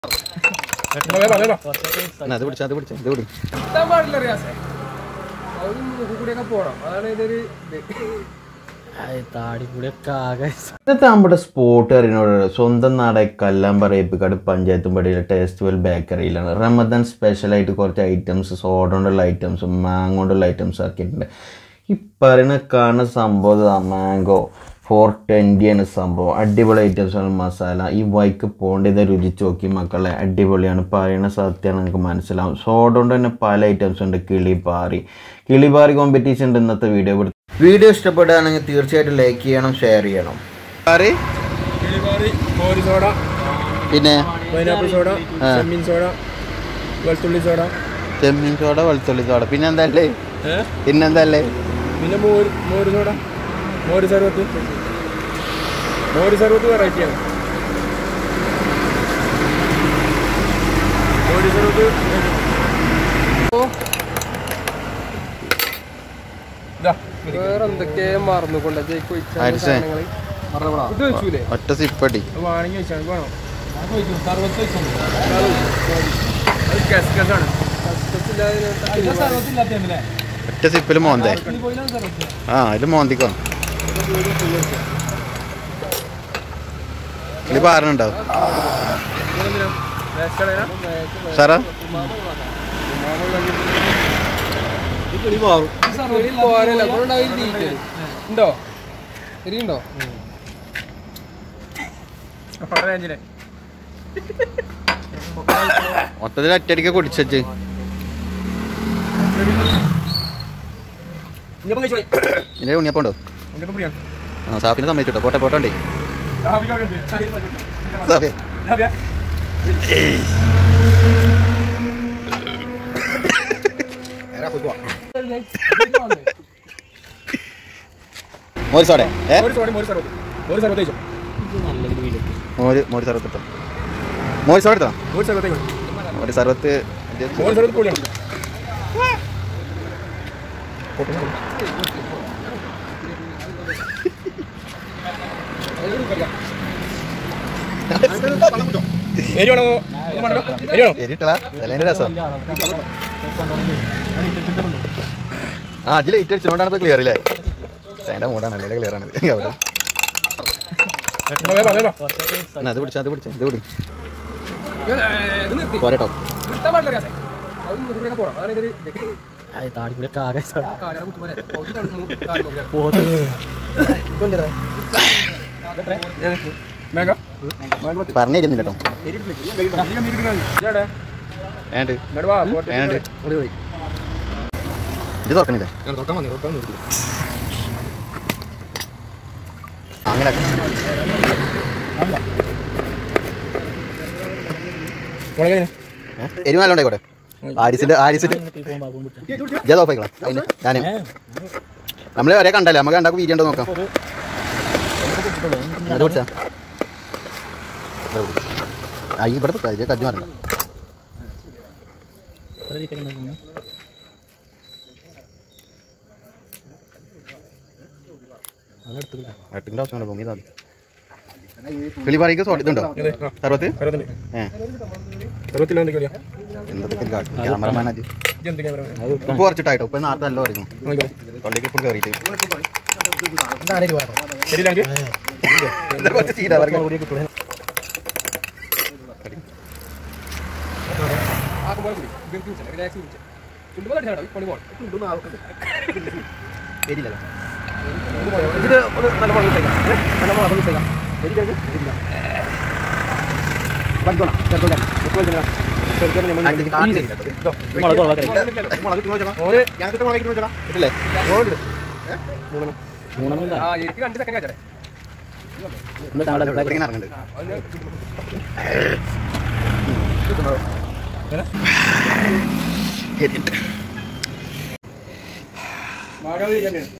എന്നാ, അത് പിടിച്ചാ അത് പിടിച്ചാ ഇത് പിടി എത്താൻ പാടില്ല റിയാസെ അവരും മുഖം കൂടിയൊക്കെ പോണം അതാണ് ഇതൊരു ഇത് താടിക്കൂടിയൊക്കെ ആകെ ഇന്നത്തെ നമ്മുടെ സ്പോട്ട് അറിയുന്നോട് സ്വന്തം നാടെ കല്ലാമ്പറയപ്പിക്കാട് പഞ്ചായത്തും പടിയിലെ ടേസ്റ്റ് വെൽ ബേക്കറിയിലാണ് റമദാൻ സ്പെഷ്യലായിട്ട് കുറച്ച് ഐറ്റംസ് സോഡ കൊണ്ടുള്ള ഐറ്റംസും മാങ്ങ കൊണ്ടുള്ള ഐറ്റംസ് ആക്കിയിട്ടുണ്ട് ഈ പറയുന്ന കാണുന്ന സംഭവം മാംഗോ ഫോർ ട്വൻറ്റിയാണ് സംഭവം അടിപൊളി ഐറ്റംസ് ആണ് മസാല ഈ വൈക്ക് പോണ്ടത് രുചിച്ച് നോക്കി മക്കളെ അടിപൊളിയാണ് പറയുന്ന സത്യമാണ് നിങ്ങൾക്ക് മനസ്സിലാവും സോഡ കൊണ്ട് തന്നെ പല ഐറ്റംസ് ഉണ്ട് കിളിപാറി കിളിപാറി കോമ്പറ്റീഷൻ ഉണ്ട് ഇന്നത്തെ വീഡിയോ വീഡിയോ ഇഷ്ടപ്പെടുകയാണെങ്കിൽ തീർച്ചയായിട്ടും ലൈക്ക് ചെയ്യണം ഷെയർ ചെയ്യണം പാറി കിളിമാറി മോര് സോഡ പിന്നെ പൈനാപ്പിൾ സോഡ ആ. ചെമ്മീൻ സോഡ വെളുത്തുള്ളി സോഡ ചെമ്മീൻ സോഡ വെളുത്തുള്ളി സോഡ പിന്നെ എന്തല്ലേ ഏ? പിന്നെന്തല്ലേ പിന്നെ മോര് മോര് സോഡ മോര് സർവത്ത് മോര് സർവത്ത് വെറൈറ്റിയാണ് മോര് സർവത്ത് വേറെ എന്തൊക്കെ മറന്നുകൊണ്ട് ഹരിസേ. ഇത് വെച്ചൂലേ ഒറ്റ സിപ്പടി അത് വാണിങ്ങി വെച്ചാൽ വേണോ അത് കസ്കസാണ് ഒറ്റ സിപ്പിൽ മോന്തേ ആ ഇത് മോന്തിക്കോ ഇത് പാറുന്നുണ്ടാവും സാറാ ഉണ്ടോ എരിയുണ്ടോ മൊത്തത്തിൽ ഒറ്റയടിക്ക് കുടിച്ചു ഇതിന്റെ ഉണ്ണിയപ്പുണ്ടോ ആ സാഫിനെ സമ്മതിച്ചിട്ടോ പോട്ടെ പോട്ടെ ഉണ്ടേ സാഫി മോര് സോടെ ഏ മോര് മോര് സർവത്ത് എടുത്തോ മോര് സോഡ എടുത്തോ മോര് സർവത്ത് ഇത് എരിട്ടളാ അതിന്റെ രസം ആ അതിൽ ലൈറ്റ് അടിച്ചുകൊണ്ടാണ് ഇപ്പൊ ക്ലിയർ ഇല്ലേ അതിന്റെ മൂടാണല്ലേ ക്ലിയർ ആണ് അവിടെ എന്നാ, അത് പിടിച്ചാ അത് പിടിച്ചാ ഇത് പിടി പോരട്ടോ താടിക്കൂടിയൊക്കെ ആകെ പറഞ്ഞിരുന്നില്ല കേട്ടോ ഏണ്ട് ഏണ്ട് ഇത് തുറക്കണില്ലേ അങ്ങനെ എരിമാല ഉണ്ടായിക്കോട്ടെ ആരിസിന്റെ ആരിസിന്റെ ജല ഓഫായിക്കളാം അതിന് ഞാന് നമ്മള് ഒരേ കണ്ടല്ലേ നമുക്ക് രണ്ടാക്കും വീഡിയോ ഉണ്ടോ നോക്കാം അത് പിടിച്ചാ ആ ഈ ഇവിടെ ഇത് കജ്ജു മാറണ്ട എട്ടിൻ്റെ ആവശ്യമാണ് പൊങ്ങി താതി കിളിപാറിക്ക് സോട്ട് ഇതുണ്ടോ സർവത്ത് ഏ എന്തൊക്കെ ക്യാമറമാൻ അത് ഉപ്പ് കുറച്ചിട്ടായിട്ടോ ഉപ്പ് നേരത്തെ നല്ല പറയുന്നു തൊള്ളിക്ക് ഇപ്പോൾ കയറിയിട്ട് കുറച്ച് ചീര പറഞ്ഞു ശരിയല്ലോ ഇറങ്ങുന്നുണ്ട്